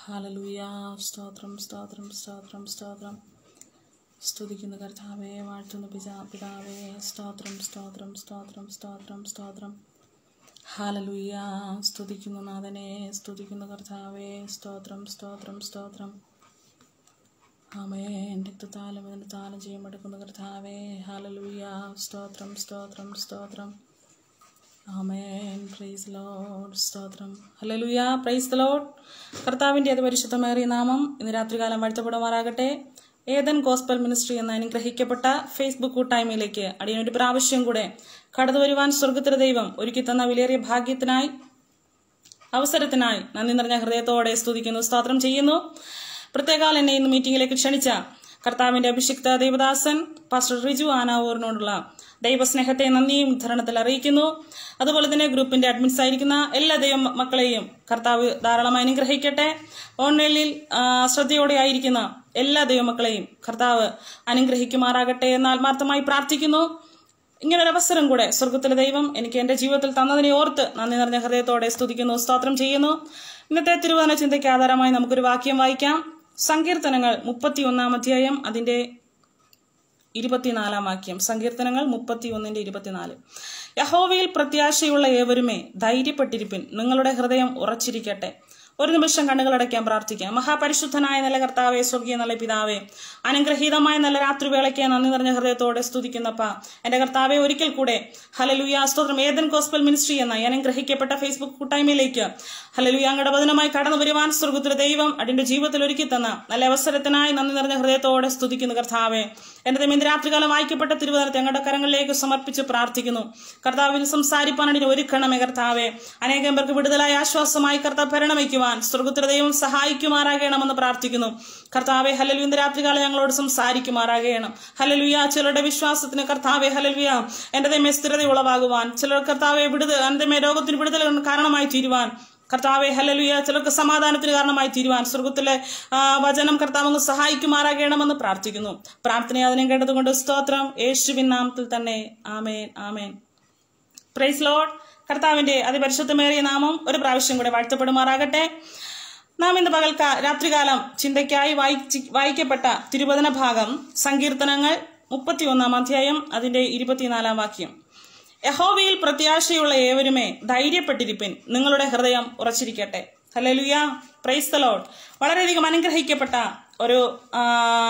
hallelujah സ്തോത്രം സ്തോത്രം സ്തോത്രം സ്തോത്രം സ്തുതിക്കുന്ന കർത്താവേ വാഴ്ത്തുന്ന പിതാ പിതാവേ സ്തോത്രം സ്തോത്രം സ്തോത്രം സ്തോത്രം സ്തോത്രം ഹാലലൂയ സ്തുതിക്കുന്ന നാഥനെ സ്തുതിക്കുന്ന കർത്താവേ സ്തോത്രം സ്തോത്രം സ്തോത്രം ആമേ എൻ്റെ താലം എൻ്റെ താലം ചെയ്യുമെടുക്കുന്ന കർത്താവേ ഹാലലൂയ സ്തോത്രം സ്തോത്രം സ്തോത്രം ആമേൻ പ്രൈസ് ലോഡ് സ്തോത്രം ഹല്ലേലൂയ പ്രൈസ് ദ ലോഡ് കർത്താവിൻ്റെ അത് പരിശുദ്ധമേറിയ നാമം ഇന്ന് രാത്രികാലം വാഴ്ത്തപ്പെടുമാറാകട്ടെ ഏതൻ ഗോസ്പൽ മിനിസ്ട്രി എന്ന അനുഗ്രഹിക്കപ്പെട്ട ഫേസ്ബുക്ക് കൂട്ടായ്മയിലേക്ക് അടിയനൊരു പ്രാവശ്യം കൂടെ കടന്നു വരുവാൻ സ്വർഗത്തിലെ ദൈവം ഒരുക്കി തന്ന വിലയേറിയ ഭാഗ്യത്തിനായി അവസരത്തിനായി നന്ദി നിറഞ്ഞ ഹൃദയത്തോടെ സ്തുതിക്കുന്നു സ്തോത്രം ചെയ്യുന്നു പ്രത്യേകാൽ എന്നെ ഇന്ന് മീറ്റിംഗിലേക്ക് ക്ഷണിച്ച കർത്താവിന്റെ അഭിഷിക്ത ദേവദാസൻ പാസ്റ്റർ റിജു ആനാവൂറിനോടുള്ള ദൈവസ്നേഹത്തെ നന്ദിയും ഉദ്ധരണത്തിൽ അറിയിക്കുന്നു അതുപോലെ തന്നെ ഗ്രൂപ്പിന്റെ അഡ്മിൻസ് ആയിരിക്കുന്ന എല്ലാ ദൈവ മക്കളെയും കർത്താവ് ധാരാളമായി അനുഗ്രഹിക്കട്ടെ ഓൺലൈനിൽ ആ, ശ്രദ്ധയോടെ ആയിരിക്കുന്ന എല്ലാ ദൈവമക്കളെയും കർത്താവ് അനുഗ്രഹിക്കുമാറാകട്ടെ എന്ന് ആത്മാർത്ഥമായി പ്രാർത്ഥിക്കുന്നു ഇങ്ങനൊരു അവസരം കൂടെ സ്വർഗത്തിലെ ദൈവം എനിക്ക് എന്റെ ജീവിതത്തിൽ തന്നതിനെ ഓർത്ത് നന്ദി നിറഞ്ഞ ഹൃദയത്തോടെ സ്തുതിക്കുന്നു സ്തോത്രം ചെയ്യുന്നു ഇന്നത്തെ തിരുവചന ചിന്തയ്ക്ക് ആധാരമായി നമുക്കൊരു വാക്യം വായിക്കാം സങ്കീർത്തനങ്ങൾ മുപ്പത്തിയൊന്നാം അധ്യായം അതിന്റെ ഇരുപത്തിനാലാം വാക്യം സങ്കീർത്തനങ്ങൾ മുപ്പത്തി ഒന്നിന്റെ ഇരുപത്തിനാല് യഹോവയിൽ പ്രത്യാശയുള്ള ഏവരുമേ ധൈര്യപ്പെട്ടിരിപ്പിൻ നിങ്ങളുടെ ഹൃദയം ഉറച്ചിരിക്കട്ടെ ഒരു നിമിഷം കണ്ണുകളടയ്ക്കാൻ പ്രാർത്ഥിക്കാം മഹാപരിശുദ്ധനായ നല്ല കർത്താവെ സ്വർഗീയ നല്ല പിതാവേ അനുഗ്രഹീതമായ നല്ല രാത്രിവേളയ്ക്ക് നന്ദി നിറഞ്ഞ ഹൃദയത്തോടെ സ്തുതിക്കുന്നപ്പ എന്റെ കർത്താവെ ഒരിക്കൽ കൂടെ ഹലലുയ സ്തോത്രം ഏതൻ ഗോസ്പൽ മിനിസ്ട്രി എന്ന ഈ അനുഗ്രഹിക്കപ്പെട്ട ഫേസ്ബുക്ക് കൂട്ടായ്മയിലേക്ക് ഹലലുയ അങ്ങയുടെ വചനമായി കടന്നു വരുവാൻ സ്വർഗത്തിലെ ദൈവം അതിന്റെ ജീവിതത്തിൽ ഒരുക്കി തന്ന നല്ല അവസരത്തിനായി നന്ദി നിറഞ്ഞ ഹൃദയത്തോടെ സ്തുതിക്കുന്നു കർത്താവെ എന്റെ ദൈവം ഇന്ന് രാത്രികാലം വായിക്കപ്പെട്ട തിരുവനന്തപുരത്തെ ഞങ്ങളുടെ കരങ്ങളിലേക്ക് സമർപ്പിച്ച് പ്രാർത്ഥിക്കുന്നു കർത്താവിന് സംസാരിപ്പാൻ അതിന് ഒരുക്കണമേ കർത്താവെ അനേകം പേർക്ക് വിടുതലായ ആശ്വാസമായി കർത്താവ് പരിണമിക്കുവാൻ സ്വർഗത്തിലെ ദൈവം സഹായിക്കുമാറാകണമെന്ന് പ്രാർത്ഥിക്കുന്നു കർത്താവെ ഹലലു ഇന്ന് രാത്രികാലം ഞങ്ങളോട് സംസാരിക്കുമാറാകണം ഹലലുയ ചിലരുടെ വിശ്വാസത്തിന് കർത്താവെ ഹലലുയ എന്റെ ദൈവമേ സ്ഥിരത ഉളവാകുവാൻ ചിലർ കർത്താവെ വിടുതൽ എന്റെ ദൈവമേ രോഗത്തിന് വിടുതൽ കാരണമായി തീരുവാൻ കർത്താവെ ഹലലുയ ചിലർക്ക് സമാധാനത്തിന് കാരണമായി തീരുവാൻ സ്വർഗത്തിലെ ആ, വചനം കർത്താവ് അങ്ങ് സഹായിക്കുമാറാകണമെന്ന് പ്രാർത്ഥിക്കുന്നു പ്രാർത്ഥന അതിനെ കേട്ടതുകൊണ്ട് സ്തോത്രം യേശുവിൻ നാമത്തിൽ തന്നെ ആമേൻ ആമേൻ പ്രൈസ് ലോഡ് കർത്താവിന്റെ അതിപരിശുദ്ധമേറിയ നാമം ഒരു പ്രാവശ്യം കൂടെ വാഴ്ത്തപ്പെടുമാറാകട്ടെ നാം ഇന്ന് പകൽക്കാ രാത്രികാലം ചിന്തയ്ക്കായി വായിച്ച് വായിക്കപ്പെട്ട തിരുവചന ഭാഗം സങ്കീർത്തനങ്ങൾ മുപ്പത്തിയൊന്നാം അധ്യായം അതിന്റെ ഇരുപത്തിനാലാം വാക്യം യഹോവയിൽ പ്രത്യാശയുള്ള ഏവരുമേ ധൈര്യപ്പെട്ടിരിപ്പിൻ നിങ്ങളുടെ ഹൃദയം ഉറച്ചിരിക്കട്ടെ ഹല്ലേലൂയ പ്രൈസ് ദ ലോഡ് വളരെയധികം അനുഗ്രഹിക്കപ്പെട്ട ഒരു ആ,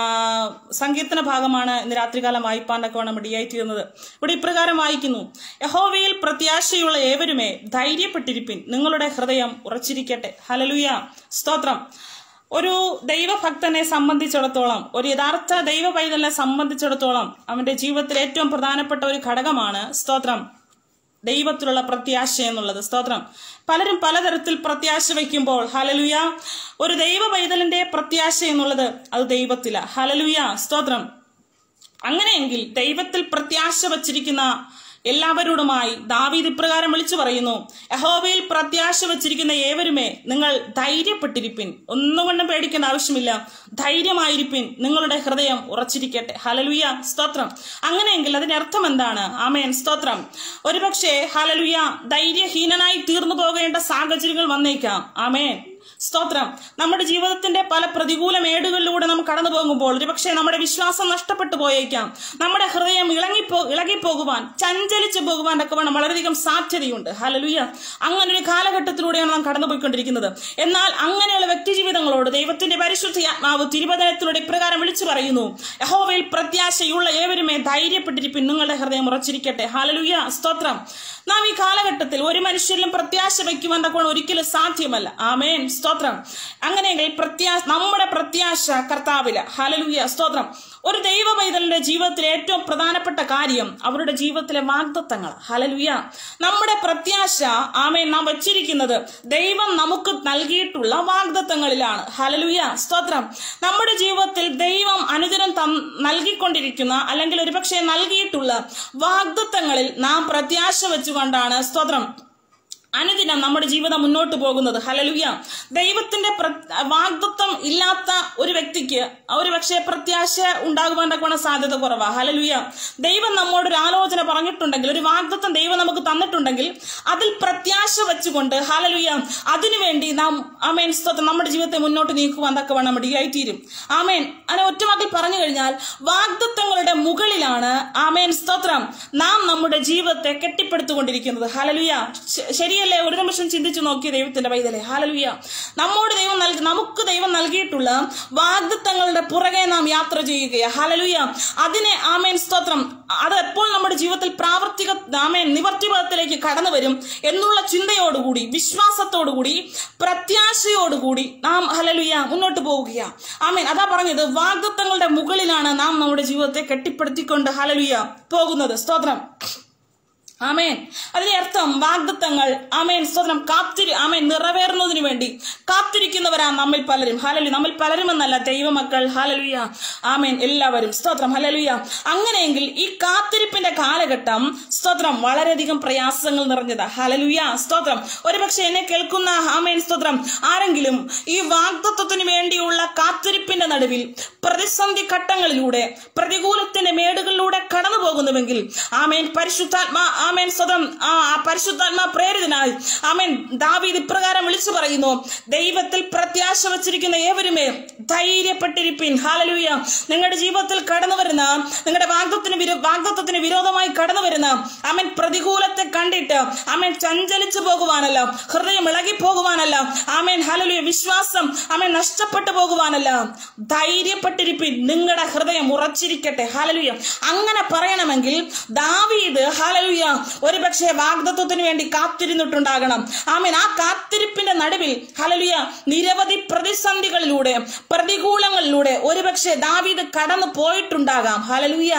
സങ്കീർത്തന ഭാഗമാണ് ഇന്ന് രാത്രികാലം വായിപ്പാനൊക്കെ വേണം ഇടിയായി തീർന്നത് ഇവിടെ ഇപ്രകാരം വായിക്കുന്നു യഹോവയിൽ പ്രത്യാശയുള്ള ഏവരുമേ ധൈര്യപ്പെട്ടിരിപ്പിൻ നിങ്ങളുടെ ഹൃദയം ഉറച്ചിരിക്കട്ടെ ഹലലുയ സ്തോത്രം ഒരു ദൈവഭക്തനെ സംബന്ധിച്ചിടത്തോളം ഒരു യഥാർത്ഥ ദൈവ പൈതലിനെ സംബന്ധിച്ചിടത്തോളം അവന്റെ ജീവിതത്തിൽ ഏറ്റവും പ്രധാനപ്പെട്ട ഒരു ഘടകമാണ് സ്തോത്രം ദൈവത്തിലുള്ള പ്രത്യാശ എന്നുള്ളത് സ്തോത്രം പലരും പലതരത്തിൽ പ്രത്യാശ വയ്ക്കുമ്പോൾ ഹലലുയ ഒരു ദൈവ പൈതലിന്റെ പ്രത്യാശ എന്നുള്ളത് അത് ദൈവത്തില ഹലലുയ സ്തോത്രം അങ്ങനെയെങ്കിൽ ദൈവത്തിൽ പ്രത്യാശ വച്ചിരിക്കുന്ന എല്ലാവരോടുമായി ദാവീദ് ഇപ്രകാരം വിളിച്ചു പറയുന്നു യഹോവയിൽ പ്രത്യാശ വച്ചിരിക്കുന്ന ഏവരുമേ നിങ്ങൾ ധൈര്യപ്പെട്ടിരിപ്പിൻ ഒന്നുകൊണ്ടും പേടിക്കേണ്ട ആവശ്യമില്ല ധൈര്യമായിരിപ്പിൻ നിങ്ങളുടെ ഹൃദയം ഉറച്ചിരിക്കട്ടെ ഹലലുയ സ്തോത്രം അങ്ങനെയെങ്കിൽ അതിന്റെ അർത്ഥം എന്താണ് ആമേൻ സ്തോത്രം ഒരുപക്ഷെ ഹലലുയ ധൈര്യഹീനനായി തീർന്നു പോകേണ്ട സാഹചര്യങ്ങൾ വന്നേക്കാം ആമേൻ സ്തോത്രം നമ്മുടെ ജീവിതത്തിന്റെ പല പ്രതികൂല മേടുകളിലൂടെ നാം കടന്നു പോകുമ്പോൾ ഒരുപക്ഷെ നമ്മുടെ വിശ്വാസം നഷ്ടപ്പെട്ടു പോയേക്കാം നമ്മുടെ ഹൃദയം ഇളങ്ങിപ്പോ ഇളകിപ്പോകുവാൻ ചഞ്ചലിച്ചു പോകുവാൻ ഒക്കെ വേണം വളരെയധികം സാധ്യതയുണ്ട് ഹലലുയ അങ്ങനെ ഒരു കാലഘട്ടത്തിലൂടെയാണ് നാം കടന്നുപോയിക്കൊണ്ടിരിക്കുന്നത് എന്നാൽ അങ്ങനെയുള്ള വ്യക്തി ജീവിതങ്ങളോട് ദൈവത്തിന്റെ പരിശുദ്ധ ആത്മാവ് തിരുവചനത്തിലൂടെ ഇപ്രകാരം വിളിച്ചു പറയുന്നു യഹോവയിൽ പ്രത്യാശയുള്ള ഏവരുമേ ധൈര്യപ്പെട്ടിരിപ്പിൻ നിങ്ങളുടെ ഹൃദയം ഉറച്ചിരിക്കട്ടെ ഹലലുയ സ്തോത്രം നാം ഈ കാലഘട്ടത്തിൽ ഒരു മനുഷ്യരിലും പ്രത്യാശ വയ്ക്കുവാൻ തക്കവണ്ണം ഒരിക്കലും സാധ്യമല്ല ആമേൻ സ്തോത്രം അങ്ങനെയെങ്കിൽ പ്രത്യാശ നമ്മുടെ പ്രത്യാശ കർത്താവില് ഹലലുയ സ്തോത്രം ഒരു ദൈവ പൈതലിന്റെ ജീവിതത്തിലെ ഏറ്റവും പ്രധാനപ്പെട്ട കാര്യം അവരുടെ ജീവിതത്തിലെ വാഗ്ദത്തങ്ങൾ ഹലലുയ നമ്മുടെ പ്രത്യാശ ആമേൻ നാം വച്ചിരിക്കുന്നത് ദൈവം നമുക്ക് നൽകിയിട്ടുള്ള വാഗ്ദത്തങ്ങളിലാണ് ഹലലുയ സ്തോത്രം നമ്മുടെ ജീവിതത്തിൽ ദൈവം അനുദിനം തം നൽകിക്കൊണ്ടിരിക്കുന്ന അല്ലെങ്കിൽ ഒരുപക്ഷെ നൽകിയിട്ടുള്ള വാഗ്ദത്തങ്ങളിൽ നാം പ്രത്യാശ വെച്ചുകൊണ്ടാണ് സ്തോത്രം അനുദിനം നമ്മുടെ ജീവിതം മുന്നോട്ട് പോകുന്നത് ഹലലുയ ദൈവത്തിന്റെ പ്ര- വാഗ്ദത്വം ഇല്ലാത്ത ഒരു വ്യക്തിക്ക് ഒരു പക്ഷേ പ്രത്യാശ ഉണ്ടാകുവാൻ തക്കവണ്ണം സാധ്യത കുറവാ ഹലലുയ ദൈവം നമ്മോട് ഒരു ആലോചന പറഞ്ഞിട്ടുണ്ടെങ്കിൽ ഒരു വാഗ്ദത്വം ദൈവം നമുക്ക് തന്നിട്ടുണ്ടെങ്കിൽ അതിൽ പ്രത്യാശ വെച്ചുകൊണ്ട് ഹലലുയ അതിനുവേണ്ടി നാം ആമേൻ സ്തോത്രം നമ്മുടെ ജീവിതത്തെ മുന്നോട്ട് നീക്കുവാൻ തക്കവണ്ണം ഇടയായിത്തീരും ആമേൻ അങ്ങനെ ഒറ്റവാക്കിൽ പറഞ്ഞു കഴിഞ്ഞാൽ വാഗ്ദത്വങ്ങളുടെ മുകളിലാണ് ആമേൻ സ്തോത്രം നാം നമ്മുടെ ജീവിതത്തെ കെട്ടിപ്പടുത്തുകൊണ്ടിരിക്കുന്നത് ഹലലുയ ശ- ശരിയല്ലേ ഒരു നിമിഷം ചിന്തിച്ചു നോക്കിയ ദൈവത്തിന്റെ പൈതലെ ഹലലുയ നമ്മോട് ദൈവം നൽകി നമുക്ക് ദൈവം നൽകിയിട്ടുള്ള വാഗ്ദത്തങ്ങളുടെ പുറകെ നാം യാത്ര ചെയ്യുകയാ ഹലലുയ അതിനെ ആമേൻ സ്തോത്രം അത് എപ്പോൾ നമ്മുടെ ജീവിതത്തിൽ പ്രാവർത്തിക ആമേൻ നിവർത്തിപഥത്തിലേക്ക് കടന്നു വരും എന്നുള്ള ചിന്തയോടുകൂടി വിശ്വാസത്തോടുകൂടി പ്രത്യാശയോടുകൂടി നാം ഹലലുയ മുന്നോട്ട് പോവുകയാ ആമേൻ അതാ പറഞ്ഞത് വാഗ്ദത്തങ്ങളുടെ മുകളിലാണ് നാം നമ്മുടെ ജീവിതത്തെ കെട്ടിപ്പടുത്തിക്കൊണ്ട് ഹലലുയ പോകുന്നത് സ്തോത്രം ആമേൻ അതിന്റെ അർത്ഥം വാഗ്ദത്തങ്ങൾ ആമേൻ സ്വതന്ത്രം കാത്തിരി ആമേൻ നിറവേറുന്നതിന് വേണ്ടി കാത്തിരിക്കുന്നവരാ നമ്മിൽ പലരും ഹലലു നമ്മിൽ പലരും എന്നല്ല ദൈവമക്കൾ ഹലലുയ ആമേൻ എല്ലാവരും സ്തോത്രം ഹലലുയ അങ്ങനെയെങ്കിൽ ഈ കാത്തിരിപ്പിന്റെ കാലഘട്ടം സ്തോത്രം വളരെയധികം പ്രയാസങ്ങൾ നിറഞ്ഞതാ ഹലലുയ സ്തോത്രം ഒരുപക്ഷെ എന്നെ കേൾക്കുന്ന ആമേൻ സ്തോത്രം ആരെങ്കിലും ഈ വാഗ്ദത്വത്തിന് വേണ്ടിയുള്ള കാത്തിരിപ്പിന്റെ നടുവിൽ പ്രതിസന്ധി ഘട്ടങ്ങളിലൂടെ പ്രതികൂലത്തിന്റെ മേടുകളിലൂടെ കടന്നു പോകുന്നുവെങ്കിൽ ആമേൻ പരിശുദ്ധാത്മാ ആമേൻ സ്വതം ആ ആ പരിശുദ്ധാത്മാ പ്രേരിതനായി ആമേൻ ദാവീദ് ഇപ്രകാരം വിളിച്ചു പറയുന്നു ദൈവത്തിൽ പ്രത്യാശ വച്ചിരിക്കുന്ന ഏവരുമേ ധൈര്യപ്പെട്ടിരിപ്പിൻ ഹാലലൂയ നിങ്ങളുടെ ജീവിതത്തിൽ കടന്നു വരുന്ന നിങ്ങളുടെ വാഗ്ദത്തിന് വിരോ വാഗ്ദത്വത്തിന് വിരോധമായി കടന്നു വരുന്ന ആമേൻ പ്രതികൂലത്തെ കണ്ടിട്ട് ആമേൻ ചഞ്ചലിച്ചു പോകുവാനല്ല ഹൃദയം ഇളകി പോകുവാനല്ല ആമേൻ ഹലലുയ വിശ്വാസം ആമേൻ നഷ്ടപ്പെട്ടു പോകുവാനല്ല ധൈര്യപ്പെട്ടിരിപ്പിൻ നിങ്ങളുടെ ഹൃദയം ഉറച്ചിരിക്കട്ടെ ഹലലുയ അങ്ങനെ പറയണമെങ്കിൽ ദാവീദ് ഹലലുയ ഒരുപക്ഷെ വാഗ്ദത്വത്തിന് വേണ്ടി കാത്തിരുന്നിട്ടുണ്ടാകണം ആമേൻ ആ കാത്തിരിപ്പിന്റെ നടുവിൽ ഹലലുയ നിരവധി പ്രതിസന്ധികളിലൂടെ പ്രതികൂലങ്ങളിലൂടെ ഒരുപക്ഷെ ദാവീദ് കടന്നു പോയിട്ടുണ്ടാകാം ഹലലുയ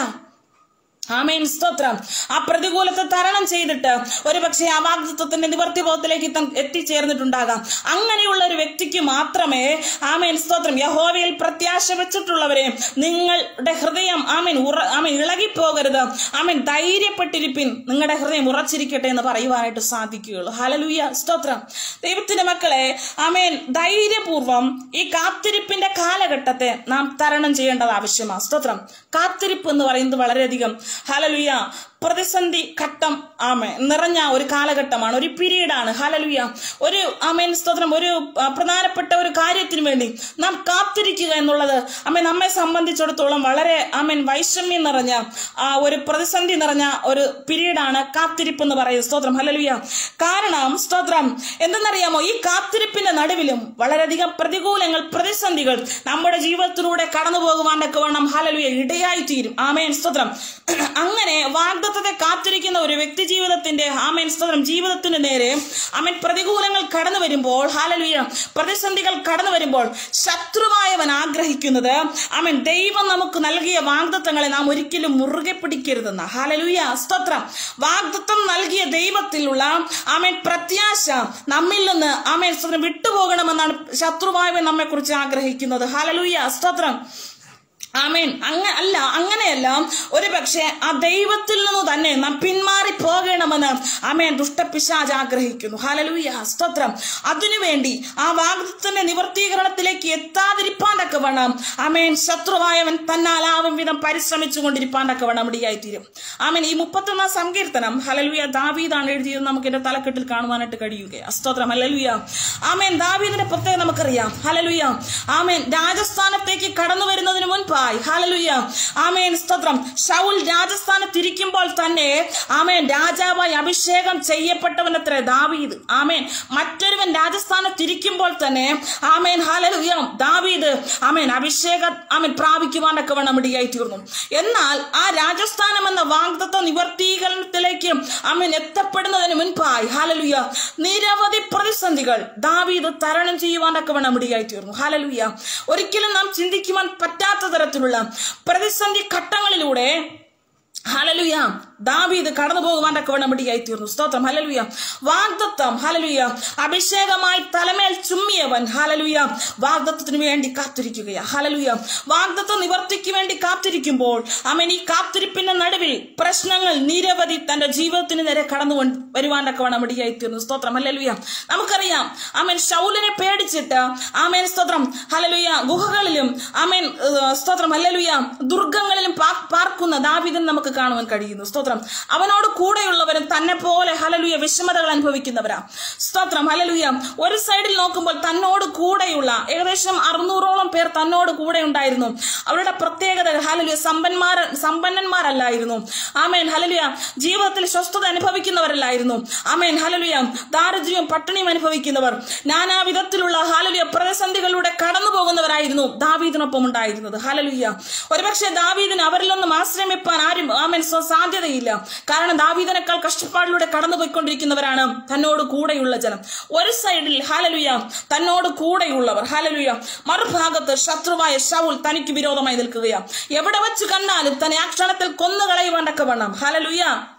ആമേൻ സ്തോത്രം ആ പ്രതികൂലത്തെ തരണം ചെയ്തിട്ട് ഒരുപക്ഷെ ആ വാഗ്ദത്വത്തിന്റെ നിവർത്തിബോധത്തിലേക്ക് താൻ എത്തിച്ചേർന്നിട്ടുണ്ടാകാം അങ്ങനെയുള്ള ഒരു വ്യക്തിക്ക് മാത്രമേ ആമേൻ സ്തോത്രം യഹോവയിൽ പ്രത്യാശ വെച്ചിട്ടുള്ളവരെ നിങ്ങളുടെ ഹൃദയം ആമേൻ ഉറ ആമേൻ ഇളകിപ്പോകരുത് ആമേൻ ധൈര്യപ്പെട്ടിരിപ്പിൻ നിങ്ങളുടെ ഹൃദയം ഉറച്ചിരിക്കട്ടെ എന്ന് പറയുവാനായിട്ട് സാധിക്കുകയുള്ളൂ ഹലലൂയ സ്തോത്രം ദൈവത്തിന്റെ മക്കളെ ആമേൻ ധൈര്യപൂർവം ഈ കാത്തിരിപ്പിന്റെ കാലഘട്ടത്തെ നാം തരണം ചെയ്യേണ്ടത് ആവശ്യമാണ് സ്തോത്രം കാത്തിരിപ്പ് എന്ന് പറയുന്നത് വളരെയധികം ഹലലുയ പ്രതിസന്ധി ഘട്ടം ആമേ നിറഞ്ഞ ഒരു കാലഘട്ടമാണ് ഒരു പീരീഡാണ് ഹലലുയ ഒരു ആമേൻ സ്തോത്രം ഒരു ആ, പ്രധാനപ്പെട്ട ഒരു കാര്യത്തിന് വേണ്ടി നാം കാത്തിരിക്കുക എന്നുള്ളത് അമ്മ നമ്മെ സംബന്ധിച്ചിടത്തോളം വളരെ ആമേൻ വൈഷമ്യം നിറഞ്ഞ ആ ഒരു പ്രതിസന്ധി നിറഞ്ഞ ഒരു പീരീഡാണ് കാത്തിരിപ്പ് എന്ന് പറയുന്നത് സ്തോത്രം ഹലലുയ കാരണം സ്തോത്രം എന്തെന്നറിയാമോ ഈ കാത്തിരിപ്പിന്റെ നടുവിലും വളരെയധികം പ്രതികൂലങ്ങൾ പ്രതിസന്ധികൾ നമ്മുടെ ജീവിതത്തിലൂടെ കടന്നു പോകുവാനൊക്കെ വേണം ഹലലുയ ഇടയായി തീരും ആമേൻ സ്തോത്രം അങ്ങനെ വാഗ്ദത്തത്തെ കാത്തിരിക്കുന്ന ഒരു വ്യക്തി ജീവിതത്തിന്റെ ആമേൻ സ്തോത്രം ജീവിതത്തിന് നേരെ ആമേൻ പ്രതികൂലങ്ങൾ കടന്നു വരുമ്പോൾ ഹാലലുയ പ്രതിസന്ധികൾ കടന്നു വരുമ്പോൾ ശത്രുവായവൻ ആഗ്രഹിക്കുന്നത് ആമേൻ ദൈവം നമുക്ക് നൽകിയ വാഗ്ദത്തങ്ങളെ നാം ഒരിക്കലും മുറുകെ പിടിക്കരുതെന്ന ഹാലലുയ സ്തോത്രം വാഗ്ദത്തം നൽകിയ ദൈവത്തിലുള്ള ആമേൻ പ്രത്യാശ നമ്മിൽ നിന്ന് ആമേൻ സ്തോത്രം വിട്ടുപോകണമെന്നാണ് ശത്രുവായവൻ നമ്മെ കുറിച്ച് ആഗ്രഹിക്കുന്നത് ഹാലലുയ സ്തോത്രം ആമേൻ അങ്ങ അല്ല അങ്ങനെയല്ല ഒരു പക്ഷേ ആ ദൈവത്തിൽ നിന്ന് തന്നെ നാം പിന്മാറി പോകണമെന്ന് ആമേൻ ദുഷ്ടപിശാജ് ആഗ്രഹിക്കുന്നു ഹലലൂയ സ്തോത്രം അതിനുവേണ്ടി ആ വാഗ്ദത്തിന്റെ നിവർത്തീകരണത്തിലേക്ക് എത്താതിരിപ്പാണ്ടൊക്കെ വേണം ആമേൻ ശത്രുവായവൻ തന്നാലാവും വിധം പരിശ്രമിച്ചു കൊണ്ടിരിപ്പാണ്ടൊക്കെ വേണം ഇടിയായിത്തീരും ആമേൻ ഈ മുപ്പത്തൊന്നാം സങ്കീർത്തനം ഹലലുയ ദാവീദാണ് എഴുതിയത് നമുക്ക് എന്റെ തലക്കെട്ടിൽ കാണുവാനായിട്ട് കഴിയുകയാണ് സ്തോത്രം ഹലലുയ ആമേൻ ദാവീദിന്റെ പ്രത്യേകത നമുക്കറിയാം ഹലലുയ ആമേൻ രാജസ്ഥാനത്തേക്ക് കടന്നു വരുന്നതിന് മുൻപായി ഹലലുയ ആമേൻ സ്തോത്രം ഷൗൽ രാജസ്ഥാനത്തിരിക്കുമ്പോൾ തന്നെ ആമേൻ രാജാവായി അഭിഷേകം ചെയ്യപ്പെട്ടവനത്രേ ദാവീദ് ആമേൻ മറ്റൊരുവൻ രാജസ്ഥാനത്തിരിക്കുമ്പോൾ തന്നെ ആമേൻ ഹലലുയ ദാവീദ് ആമേൻ അഭിഷേകം ആമേൻ പ്രാപിക്കുവാനൊക്കെ വേണം ഇടിയായി തീർന്നു എന്നാൽ ആ രാജസ്ഥാനം എന്ന വാഗ്ദത്വ നിവർത്തീകരണത്തിലേക്ക് ആമേൻ എത്തപ്പെടുന്നതിന് മുൻപായി ഹാലലുയ നിരവധി പ്രതിസന്ധികൾ ദാവീദ് തരണം ചെയ്യുവാനൊക്കെ വേണം ഇടിയായി തീർന്നു ഹാലലുയ ഒരിക്കലും നാം ചിന്തിക്കുവാൻ പറ്റാത്ത തരത്തിലുള്ള പ്രതിസന്ധി ഘട്ടങ്ങളിലൂടെ ഹലലുയ ദാവീദ് കടന്നു പോകുവാനൊക്കെ വേണമടിയായി തീർന്നു സ്തോത്രം ഹലലുയ വാഗ്ദത്വം ഹലലുയ അഭിഷേകമായി തലമേൽ ചുമ്മിയ വലിയവൻ ഹലലുയ വാഗ്ദത്വത്തിന് വേണ്ടി കാത്തിരിക്കുകയാ ഹലലുയ വാഗ്ദത്വ നിവർത്തിക്ക് വേണ്ടി കാത്തിരിക്കുമ്പോൾ അവൻ ഈ കാത്തിരിപ്പിന്റെ നടുവിൽ പ്രശ്നങ്ങൾ നിരവധി തന്റെ ജീവിതത്തിന് നേരെ കടന്നു വൻ- വരുവാനൊക്കെ വേണം ഇടയായി തീർന്നു സ്തോത്രം ഹലലുയ നമുക്കറിയാം അവൻ ശൗലിനെ പേടിച്ചിട്ട് ആമേൻ സ്തോത്രം ഹലലുയ ഗുഹകളിലും ആമേൻ ഏഹ്, സ്തോത്രം ഹലലുയ ദുർഗങ്ങളിലും പാ- പാർക്കുന്ന ദാവിദൻ നമുക്ക് കാണുവാൻ കഴിയുന്നു സ്തോത്രം അവനോട് കൂടെയുള്ളവരും തന്നെ പോലെ ഹലലുയ വിഷമതകൾ അനുഭവിക്കുന്നവരാ സ്തോത്രം ഹലലുയ ഒരു സൈഡിൽ നോക്കുമ്പോൾ തന്നോട് കൂടെയുള്ള ഏകദേശം അറുന്നൂറോളം പേർ തന്നോട് കൂടെ ഉണ്ടായിരുന്നു അവരുടെ പ്രത്യേകത ഹലലുയ സമ്പന്മാർ സമ്പന്നന്മാരല്ലായിരുന്നു ആമേൻ ഹലലുയ ജീവിതത്തിൽ സ്വസ്ഥത അനുഭവിക്കുന്നവരല്ലായിരുന്നു ആമേൻ ഹലലുയ ദാരിദ്ര്യവും പട്ടിണിയും അനുഭവിക്കുന്നവർ നാനാവിധത്തിലുള്ള ഹാലലുയ പ്രതിസന്ധികളിലൂടെ കടന്നു പോകുന്നവരായിരുന്നു ദാവീദിനൊപ്പം ഉണ്ടായിരുന്നത് ഹാലലുയ ഒരുപക്ഷെ ദാവീദിന് അവരിലൊന്നും ആശ്രമിപ്പാൻ ആരും ആമേൻ സ്വ- സാധ്യതയില്ല കാരണം ദാവീദിനേക്കാൾ കഷ്ടപ്പാടിലൂടെ കടന്നുപോയിക്കൊണ്ടിരിക്കുന്നവരാണ് തന്നോട് കൂടെയുള്ള ജനം ഒരു സൈഡിൽ ഹാലലുയ തന്നോട് കൂടെയുള്ളവർ ഹാലലുയ മറുഭാഗത്ത് ശത്രുവായ ഷൗൽ തനിക്ക് വിരോധമായി നിൽക്കുകയാ എവിടെ വെച്ച് കണ്ടാലും തന്നെ ആ ക്ഷണത്തിൽ കൊന്നുകളയുവാണ്ടൊക്കെ വേണം ഹാലലുയ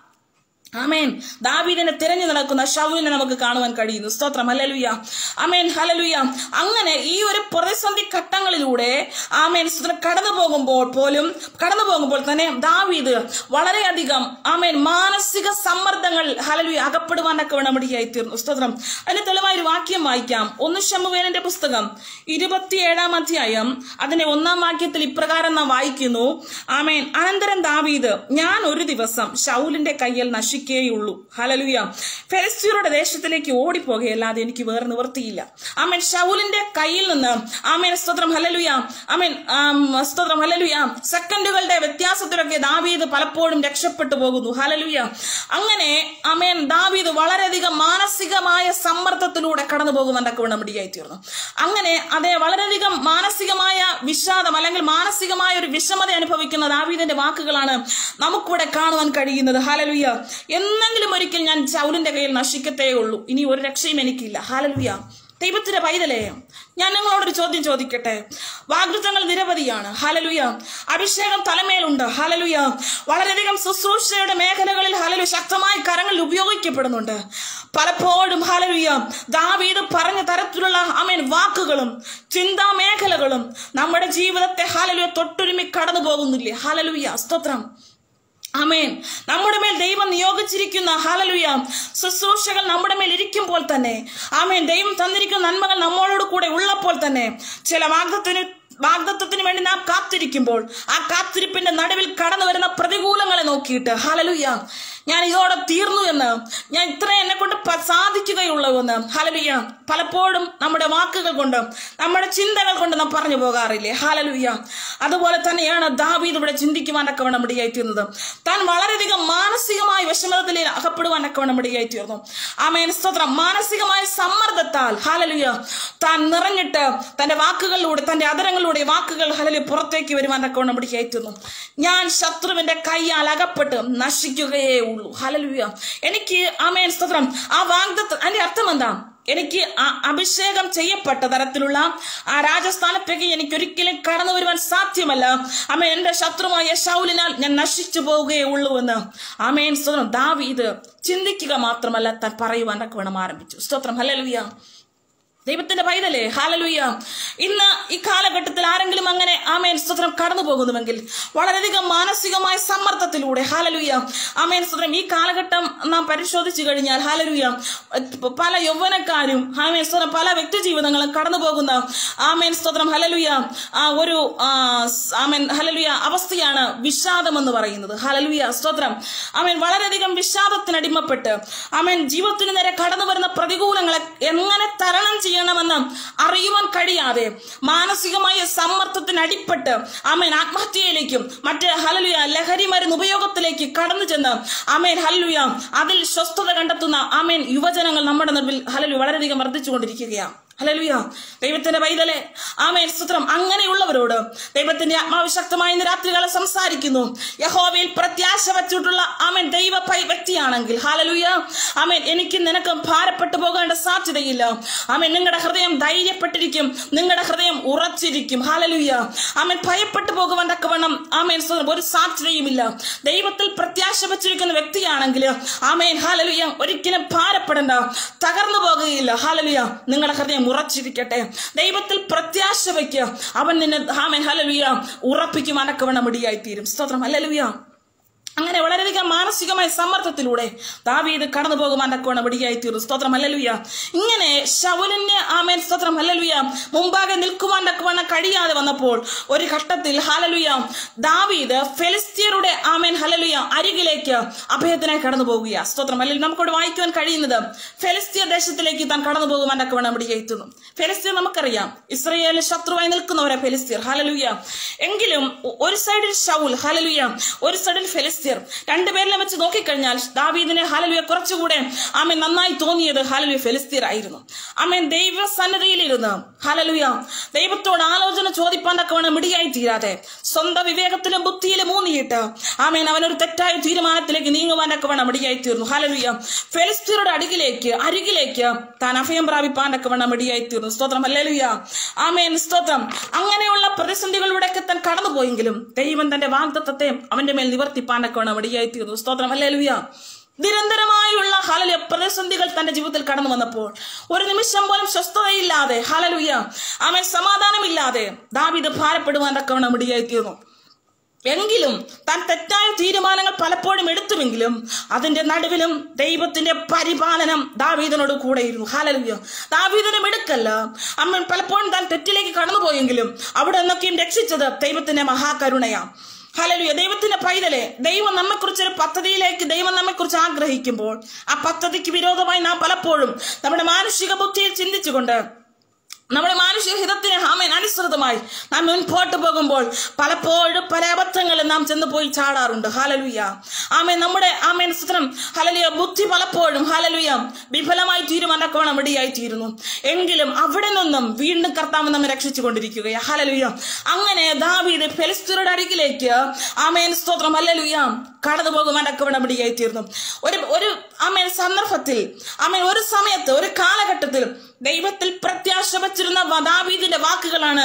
ആമേൻ ദാവീദിനെ തിരഞ്ഞു നടക്കുന്ന ഷൗലിനെ നമുക്ക് കാണുവാൻ കഴിയുന്നു സ്തോത്രം ഹലലുയ ആമേൻ ഹലലുയ അങ്ങനെ ഈ ഒരു പ്രതിസന്ധി ഘട്ടങ്ങളിലൂടെ ആമേൻ സ്തോത്രം കടന്നു പോകുമ്പോൾ പോലും കടന്നു പോകുമ്പോൾ തന്നെ ദാവീദ് വളരെയധികം ആമേൻ മാനസിക സമ്മർദ്ദങ്ങൾ ഹലലുയ അകപ്പെടുവാനൊക്കെ വേണമടിയായി തീർന്നു സ്തോത്രം അതിന് തെളിവായ ഒരു വാക്യം വായിക്കാം ഒന്ന് ശമുവേലന്റെ പുസ്തകം ഇരുപത്തിയേഴാം അധ്യായം അതിന്റെ ഒന്നാം വാക്യത്തിൽ ഇപ്രകാരം നാം വായിക്കുന്നു ആമേൻ അനന്തരം ദാവീദ് ഞാൻ ഒരു ദിവസം ഷൗലിന്റെ കയ്യിൽ നശിക്കേയുള്ളൂ ഹലലുയ ഫെലിസ്തീനയുടെ ദേശത്തിലേക്ക് ഓടിപ്പോകുകയല്ലാതെ എനിക്ക് വേറെ നിവർത്തിയില്ല ആമേൻ ഷൗലിന്റെ കയ്യിൽ നിന്ന് ആമേൻ സ്തോത്രം ഹലലുയ ആമേൻ ആം, സ്തോത്രം ഹലലുയ സെക്കൻഡുകളുടെ വ്യത്യാസത്തിലൊക്കെ ദാവീദ് പലപ്പോഴും രക്ഷപ്പെട്ടു പോകുന്നു ഹലലുയ അങ്ങനെ ആമേൻ ദാവീദ് വളരെയധികം മാനസികമായ സമ്മർദ്ദത്തിലൂടെ കടന്നു പോകുവാനൊക്കെ വേണം ഇടയായി തീർന്നു അങ്ങനെ അതേ വളരെയധികം മാനസികമായ വിഷാദം അല്ലെങ്കിൽ മാനസികമായ ഒരു വിഷമത അനുഭവിക്കുന്ന ദാവീദിന്റെ വാക്കുകളാണ് നമുക്കിവിടെ കാണുവാൻ കഴിയുന്നത് ഹാലലുയ എന്നെങ്കിലും ഒരിക്കൽ ഞാൻ ചൗലിന്റെ കയ്യിൽ നശിക്കത്തേ ഉള്ളൂ ഇനി ഒരു രക്ഷയും എനിക്കില്ല ഹാലലുയ ദൈവത്തിന്റെ പൈതലേ ഞാൻ നിങ്ങളോടൊരു ചോദ്യം ചോദിക്കട്ടെ വാഗ്ദത്തങ്ങൾ നിരവധിയാണ് ഹലലുയ അഭിഷേകം തലമേലുണ്ട് ഹലലുയ വളരെയധികം ശുശ്രൂഷയുടെ മേഖലകളിൽ ഹലലു ശക്തമായി കരങ്ങളിൽ ഉപയോഗിക്കപ്പെടുന്നുണ്ട് പലപ്പോഴും ഹലലുയ ദാവീദ് പറഞ്ഞ തരത്തിലുള്ള അമേൻ വാക്കുകളും ചിന്താ മേഖലകളും നമ്മുടെ ജീവിതത്തെ ഹലലുയ തൊട്ടുരുമി കടന്നു പോകുന്നില്ലേ ഹലലുയ സ്തോത്രം അമേൻ നമ്മുടെ മേൽ ദൈവം നിയോഗിച്ചിരിക്കുന്ന ഹാലലുയ ശുശ്രൂഷകൾ നമ്മുടെ മേൽ ഇരിക്കുമ്പോൾ തന്നെ ആമേൻ ദൈവം തന്നിരിക്കുന്ന നന്മകൾ നമ്മളോട് കൂടെ ഉള്ളപ്പോൾ തന്നെ ചില വാഗ്ദത്തിന് വാഗ്ദത്വത്തിന് വേണ്ടി നാം കാത്തിരിക്കുമ്പോൾ ആ കാത്തിരിപ്പിന്റെ നടുവിൽ കടന്നു വരുന്ന പ്രതികൂലങ്ങളെ നോക്കിയിട്ട് ഹാലലുയ ഞാൻ ഇതോടെ തീർന്നു എന്ന് ഞാൻ ഇത്ര എന്നെ കൊണ്ട് പ- സാധിക്കുകയുള്ളൂ എന്ന് ഹലലുയ പലപ്പോഴും നമ്മുടെ വാക്കുകൾ കൊണ്ട് നമ്മുടെ ചിന്തകൾ കൊണ്ട് നാം പറഞ്ഞു പോകാറില്ലേ ഹാലലുയ അതുപോലെ തന്നെയാണ് ദാവീദ് ഇവിടെ ചിന്തിക്കുവാനൊക്കെ വേണം ഇടയായി തീർന്നത് താൻ വളരെയധികം മാനസികമായ വിഷമതത്തിൽ അകപ്പെടുവാനൊക്കെ വേണം ഇടയായി തീർന്നു ആമേൻ സ്തോത്രം മാനസികമായ സമ്മർദ്ദത്താൽ ഹാലലുയ താൻ നിറഞ്ഞിട്ട് തന്റെ വാക്കുകളിലൂടെ തന്റെ അതരങ്ങളിലൂടെ വാക്കുകൾ ഹലലു പുറത്തേക്ക് വരുവാനൊക്കെ വേണം ഇടയായി തീർന്നു ഞാൻ ശത്രുവിന്റെ കൈയാൽ അകപ്പെട്ട് നശിക്കുകയേ ഉള്ളൂ ഹലലുയ എനിക്ക് ആമേൻ സ്തോത്രം ആ വാഗ്ദത്ത് അതിന്റെ അർത്ഥം എന്താ എനിക്ക് ആ അഭിഷേകം ചെയ്യപ്പെട്ട തരത്തിലുള്ള ആ രാജസ്ഥാനത്തേക്ക് എനിക്ക് ഒരിക്കലും കടന്നു വരുവാൻ സാധ്യമല്ല അമ്മ എന്റെ ശത്രുമായ ശൗലിനാൽ ഞാൻ നശിച്ചു പോവുകയേ ഉള്ളൂ എന്ന് ആമേൻ സ്തോത്രം ദാവീദ് ചിന്തിക്കുക മാത്രമല്ല താൻ പറയുവാനൊക്കെ വേണം ആരംഭിച്ചു സ്തോത്രം ഹല്ലേലൂയ ദൈവത്തിന്റെ പൈതലേ ഹാലലുയ്യ ഇന്ന് ഈ കാലഘട്ടത്തിൽ ആരെങ്കിലും അങ്ങനെ ആമേൻ സ്തോത്രം കടന്നു പോകുന്നുവെങ്കിൽ വളരെയധികം മാനസികമായ സമ്മർദ്ദത്തിലൂടെ ഹാലലുയ്യ ആമേൻ സ്തോത്രം ഈ കാലഘട്ടം നാം പരിശോധിച്ചു കഴിഞ്ഞാൽ ഹാലലുയ്യ പല യൗവനക്കാരും ആമേൻ സ്തോത്രം പല വ്യക്തി ജീവിതങ്ങളും കടന്നു പോകുന്ന ആമേൻ സ്തോത്രം ഹലലുയ്യ ആ ഒരു ആ, സ്- ആമേൻ ഹലലുയ അവസ്ഥയാണ് വിഷാദം എന്ന് പറയുന്നത് ഹലലുയ സ്തോത്രം ആമേൻ വളരെയധികം വിഷാദത്തിനടിമപ്പെട്ട് ആമേൻ ജീവിതത്തിന് നേരെ കടന്നു വരുന്ന പ്രതികൂലങ്ങളെ എങ്ങനെ തരണം ചെയ്യണമെന്ന് അറിയുവാൻ കഴിയാതെ മാനസികമായ സമ്മർദ്ദത്തിന് അടിപ്പെട്ട് ആമേൻ ആത്മഹത്യയിലേക്കും മറ്റ് ഹലലുയ ലഹരി മരുന്ന് ഉപയോഗത്തിലേക്ക് കടന്നു ചെന്ന് ആമേൻ ഹലലുയ അതിൽ സ്വസ്ഥത കണ്ടെത്തുന്ന ആമേൻ യുവജനങ്ങൾ നമ്മുടെ നടുവിൽ ഹലലു വളരെയധികം വർദ്ധിച്ചുകൊണ്ടിരിക്കുകയാണ് ഹലലുയ ദൈവത്തിന്റെ പൈതലെ ആമേൻ സ്തുത്രം അങ്ങനെയുള്ളവരോട് ദൈവത്തിന്റെ ആത്മാവ് ശക്തമായി ഇന്ന് രാത്രികളെ സംസാരിക്കുന്നു യഹോവയിൽ പ്രത്യാശ വച്ചിട്ടുള്ള ആമേൻ ദൈവ പൈ വ്യക്തിയാണെങ്കിൽ ഹാലലുയ ആമേൻ എനിക്ക് നിനക്ക് ഭാരപ്പെട്ടു പോകേണ്ട സാധ്യതയില്ല ആമേൻ നിങ്ങളുടെ ഹൃദയം ധൈര്യപ്പെട്ടിരിക്കും നിങ്ങളുടെ ഹൃദയം ഉറച്ചിരിക്കും ഹാലലുയ ആമേൻ ഭയപ്പെട്ടു പോകുവാൻ തക്കവണ്ണം ആമേൻ സ്തോത്രം ഒരു സാധ്യതയുമില്ല ദൈവത്തിൽ പ്രത്യാശ വച്ചിരിക്കുന്ന വ്യക്തിയാണെങ്കിൽ ആമേൻ ഹാലലുയ ഒരിക്കലും ഭാരപ്പെടേണ്ട തകർന്നു പോകുകയില്ല ഹാലലുയ നിങ്ങളുടെ ഹൃദയം ഹൃദയം ഉറച്ചിരിക്കട്ടെ ദൈവത്തിൽ പ്രത്യാശ വയ്ക്കുക അവൻ നിന്നെ ആമേൻ ഹലലുയ ഉറപ്പിക്കും അനക്കവണ്ണം ഇടിയായി തീരും സ്തോത്രം ഹലലുയ അങ്ങനെ വളരെയധികം മാനസികമായ സമ്മർദ്ദത്തിലൂടെ ദാവീദ് കടന്നു പോകുവാൻ തക്കവണ്ണം ഇടിയായി തീർന്നു സ്തോത്രം ഹല്ലേലൂയ ഇങ്ങനെ ശൗലിന് ആമേൻ സ്തോത്രം ഹല്ലേലൂയ മുമ്പാകെ നിൽക്കുവാൻ തക്കവണ്ണം കഴിയാതെ വന്നപ്പോൾ ഒരു ഘട്ടത്തിൽ ഹലലുയ ദാവീദ് ഫെലിസ്തീയരുടെ ആമേൻ ഹലലുയ അരികിലേക്ക് അഭയത്തിനായി കടന്നു പോകുക സ്തോത്രം അല്ലെങ്കിൽ നമുക്കവിടെ വായിക്കുവാൻ കഴിയുന്നത് ഫെലിസ്തീയ ദേശത്തിലേക്ക് താൻ കടന്നു പോകുവാൻ തക്കവണ്ണം ഇടിയായി തീർന്നു ഫെലിസ്തീർ നമുക്കറിയാം ഇസ്രയേലിൽ ശത്രുവായി നിൽക്കുന്നവരെ ഫെലിസ്തീർ ഹലലുയ എങ്കിലും ഒരു സൈഡിൽ ഷൗൽ ഹലലുയ ഒരു സൈഡിൽ ഫെലിസ്തീർ രണ്ടുപേരിലും വെച്ച് നോക്കിക്കഴിഞ്ഞാൽ ദാവീദിനെ ഹലലുയ കുറച്ചുകൂടെ ആമൻ നന്നായി തോന്നിയത് ഹലലുയ ഫെലിസ്തീർ ആയിരുന്നു ആമൻ ദൈവസന്നതയിലിരുന്ന് ഹലലുയ ദൈവത്തോട് ആലോചന ചോദിപ്പാൻ തക്കവണ്ണം മിടിയായി തീരാതെ സ്വന്തം വിവേകത്തിലും ബുദ്ധിയിലും ഊന്നിയിട്ട് ആമേൻ അവനൊരു തെറ്റായ തീരുമാനത്തിലേക്ക് നീങ്ങുവാൻ തക്കവണ്ണം മിടിയായി തീർന്നു ഹലലുയ ഫെലിസ്തീറുടെ അടികിലേക്ക് അരികിലേക്ക് താൻ അഭയം പ്രാപിപ്പാൻ തക്കവണ്ണം മിടിയായി തീർന്നു സ്തോത്രം ഹല്ലേലൂയ ആമേൻ സ്തോത്രം അങ്ങനെയുള്ള പ്രതിസന്ധികളിലൂടെയൊക്കെ താൻ കടന്നുപോയെങ്കിലും ദൈവം തന്റെ വാഗ്ദത്തത്തെ അവന്റെ മേൽ നിവർത്തിപ്പാൻ തക്കവണ്ണം മിടിയായി തീർന്നു സ്തോത്രം ഹല്ലേലൂയ നിരന്തരമായുള്ള ഹലല പ്രതിസന്ധികൾ തന്റെ ജീവിതത്തിൽ കടന്നു വന്നപ്പോൾ ഒരു നിമിഷം പോലും സ്വസ്ഥതയില്ലാതെ ഹലലുയ അവൻ സമാധാനമില്ലാതെ ദാവിദ് ഭാരപ്പെടുവാൻ തക്കവണ്ണം ഇടിയായി തീർന്നു എങ്കിലും താൻ തെറ്റായ തീരുമാനങ്ങൾ പലപ്പോഴും എടുത്തുവെങ്കിലും അതിന്റെ നടുവിലും ദൈവത്തിന്റെ പരിപാലനം ദാവീദിനോട് കൂടെയിരുന്നു ഹാലലുയ ദാവീദിനും എടുക്കല്ല അമ്മൻ പലപ്പോഴും താൻ തെറ്റിലേക്ക് കടന്നുപോയെങ്കിലും അവിടെ നിന്നൊക്കെയും രക്ഷിച്ചത് ദൈവത്തിന്റെ മഹാകരുണയാം ഹലലുയ ദൈവത്തിന്റെ പൈതലെ ദൈവം നമ്മെക്കുറിച്ച് ഒരു പദ്ധതിയിലേക്ക് ദൈവം നമ്മെക്കുറിച്ച് ആഗ്രഹിക്കുമ്പോൾ ആ പദ്ധതിക്ക് വിരോധമായി നാം പലപ്പോഴും നമ്മുടെ മാനുഷിക ബുദ്ധിയിൽ ചിന്തിച്ചുകൊണ്ട് നമ്മുടെ മാനുഷിക ഹിതത്തിന് ആമേൻ അനുസൃതമായി നാം മുൻപോട്ട് പോകുമ്പോൾ പലപ്പോഴും പല അബദ്ധങ്ങളും നാം ചെന്ന് പോയി ചാടാറുണ്ട് ഹാലലുയ ആമേൻ നമ്മുടെ ആമേൻ ചിത്രം ഹലലുയ ബുദ്ധി പലപ്പോഴും ഹാലലുയ വിഫലമായി തീരുമാനക്കോണം ഇടയായി തീരുന്നു എങ്കിലും അവിടെ നിന്നും വീണ്ടും കർത്താവ് നമ്മെ രക്ഷിച്ചു കൊണ്ടിരിക്കുകയാ ഹലലുയ അങ്ങനെ ദാവീദ് ഫെലിസ്തീരുടെ അരികിലേക്ക് ആമേൻ സ്തോത്രം ഹലലുയ കടന്നു പോകുവാൻ അക്കവണ്ണം ഇടയായി തീർന്നു ഒരു ഒരു ആമേൻ സന്ദർഭത്തിൽ ആമേൻ ഒരു സമയത്ത് ഒരു കാലഘട്ടത്തിൽ ദൈവത്തിൽ പ്രത്യാശ വച്ചിരുന്ന ദാവീദിന്റെ വാക്കുകളാണ്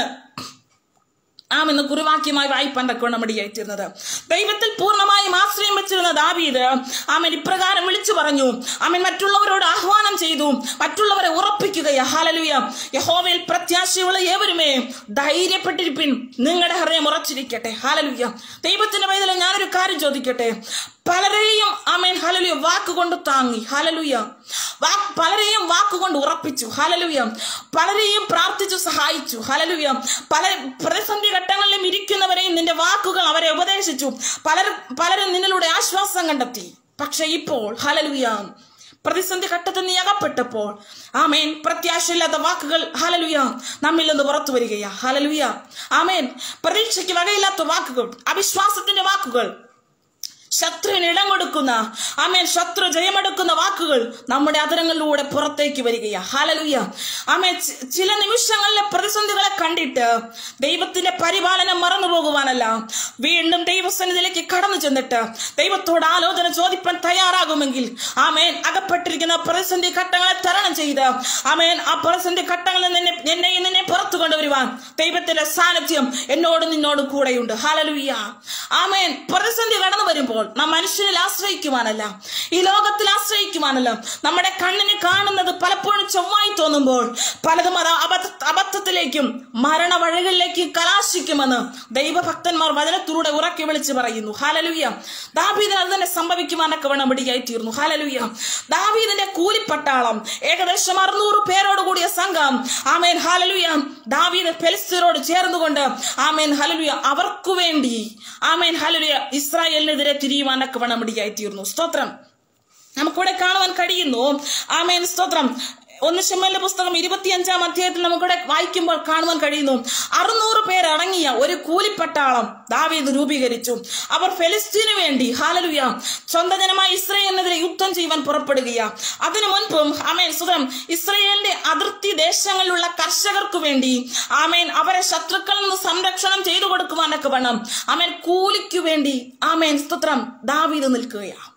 ആം എന്ന് കുറിവാക്യമായി വായിപ്പാൻ തക്കവണ്ണം ഇടയായിത്തീർന്നത് ദൈവത്തിൽ പൂർണ്ണമായും ആശ്രയം വെച്ചിരുന്ന ദാവീദ് ആമൻ ഇപ്രകാരം വിളിച്ചു പറഞ്ഞു ആമൻ മറ്റുള്ളവരോട് ആഹ്വാനം ചെയ്തു മറ്റുള്ളവരെ ഉറപ്പിക്കുകയാ ഹാലലുയ യഹോവയിൽ പ്രത്യാശയുള്ള ഏവരുമേ ധൈര്യപ്പെട്ടിരിപ്പിൻ നിങ്ങളുടെ ഹൃദയം ഉറച്ചിരിക്കട്ടെ ഹാലലുയ ദൈവത്തിന്റെ വൈതലെ ഞാനൊരു കാര്യം ചോദിക്കട്ടെ പലരെയും ആമേൻ ഹലലുയ വാക്കുകൊണ്ട് താങ്ങി ഹലലുയ വാക്ക് പലരെയും വാക്കുകൊണ്ട് ഉറപ്പിച്ചു ഹലലുയ പലരെയും പ്രാർത്ഥിച്ചു സഹായിച്ചു ഹലലുയ പല പ്രതിസന്ധി ഘട്ടങ്ങളിലും ഇരിക്കുന്നവരെയും നിന്റെ വാക്കുകൾ അവരെ ഉപദേശിച്ചു പലർ പലരും നിന്നിലൂടെ ആശ്വാസം കണ്ടെത്തി പക്ഷെ ഇപ്പോൾ ഹലലുയ പ്രതിസന്ധി ഘട്ടത്തിൽ നീ അകപ്പെട്ടപ്പോൾ ആമേൻ പ്രത്യാശയില്ലാത്ത വാക്കുകൾ ഹലലുയ നമ്മിൽ നിന്ന് പുറത്തു വരികയാ ഹലലുയ ആമേൻ പ്രതീക്ഷയ്ക്ക് വകയില്ലാത്ത വാക്കുകൾ അവിശ്വാസത്തിന്റെ വാക്കുകൾ ശത്രുവിന് ഇടം കൊടുക്കുന്ന ആമേൻ ശത്രു ജയമെടുക്കുന്ന വാക്കുകൾ നമ്മുടെ അതരങ്ങളിലൂടെ പുറത്തേക്ക് വരികയാ ഹാലലുയ ആമേൻ ചി- ചില നിമിഷങ്ങളിലെ പ്രതിസന്ധികളെ കണ്ടിട്ട് ദൈവത്തിന്റെ പരിപാലനം മറന്നു പോകുവാനല്ല വീണ്ടും ദൈവസന്നിധിയിലേക്ക് കടന്നു ചെന്നിട്ട് ദൈവത്തോട് ആലോചന ചോദിപ്പാൻ തയ്യാറാകുമെങ്കിൽ ആമേൻ അകപ്പെട്ടിരിക്കുന്ന പ്രതിസന്ധി ഘട്ടങ്ങളെ തരണം ചെയ്ത് ആമേൻ ആ പ്രതിസന്ധി ഘട്ടങ്ങളിൽ നിന്നെ എന്നെയും നിന്നെ പുറത്തു കൊണ്ടുവരുവാൻ ദൈവത്തിന്റെ സാന്നിധ്യം എന്നോടും നിന്നോടും കൂടെയുണ്ട് ഹാലലുയ്യ ആമേൻ പ്രതിസന്ധി കടന്നു വരുമ്പോൾ നാം മനുഷ്യനിൽ ആശ്രയിക്കുവാനല്ല ഈ ലോകത്തിൽ ആശ്രയിക്കുവാനല്ല നമ്മുടെ കണ്ണിന് കാണുന്നത് പലപ്പോഴും ചൊവ്വായി തോന്നുമ്പോൾ പലതും അത് അബദ്ധ അബദ്ധത്തിലേക്കും മരണ വഴികളിലേക്ക് കലാശിക്കുമെന്ന് ദൈവഭക്തന്മാർ വചനത്തിലൂടെ ഉറക്കി വിളിച്ച് പറയുന്നു ഹാലലുയ്യ ദാവീദിന് അത് തന്നെ സംഭവിക്കുവാനൊക്കെ വേണം ഇടിയായി തീർന്നു ഹാലലുയ്യ ദാവീദിന്റെ കൂലിപ്പട്ടാളം ഏകദേശം അറുന്നൂറ് പേരോട് കൂടിയ സംഘം ആമേൻ ഹാലലുയ ദാവീദ് ഫെലിസ്തീനോട് ചേർന്നുകൊണ്ട് ആമേൻ ഹലലുയ അവർക്കു വേണ്ടി ആമേൻ ഹലലുയ ഇസ്രായേലിനെതിരെ തിരിയുവാനൊക്കെ വേണം ഇടിയായി തീർന്നു സ്തോത്രം നമുക്കിവിടെ കാണുവാൻ കഴിയുന്നു ആമേൻ സ്തോത്രം ഒന്ന് ശമ്മലിന്റെ പുസ്തകം ഇരുപത്തിയഞ്ചാം അധ്യായത്തിൽ നമുക്കിവിടെ വായിക്കുമ്പോൾ കാണുവാൻ കഴിയുന്നു അറുന്നൂറ് പേരടങ്ങിയ ഒരു കൂലിപ്പട്ടാളം ദാവീദ് രൂപീകരിച്ചു അവർ ഫെലിസ്തീനു വേണ്ടി ഹാലലുയ സ്വന്തം ജനമായ ഇസ്രയേലിനെതിരെ യുദ്ധം ചെയ്യുവാൻ പുറപ്പെടുകയാ അതിനു മുൻപും ആമേൻ സുഖം ഇസ്രയേലിന്റെ അതിർത്തി ദേശങ്ങളിലുള്ള കർഷകർക്ക് വേണ്ടി ആമേൻ അവരെ ശത്രുക്കളിൽ നിന്ന് സംരക്ഷണം ചെയ്തു കൊടുക്കുവാനൊക്കെ വേണം ആമേൻ കൂലിക്കു വേണ്ടി ആമേൻ സ്തുത്രം ദാവീദ് നിൽക്കുകയാണ്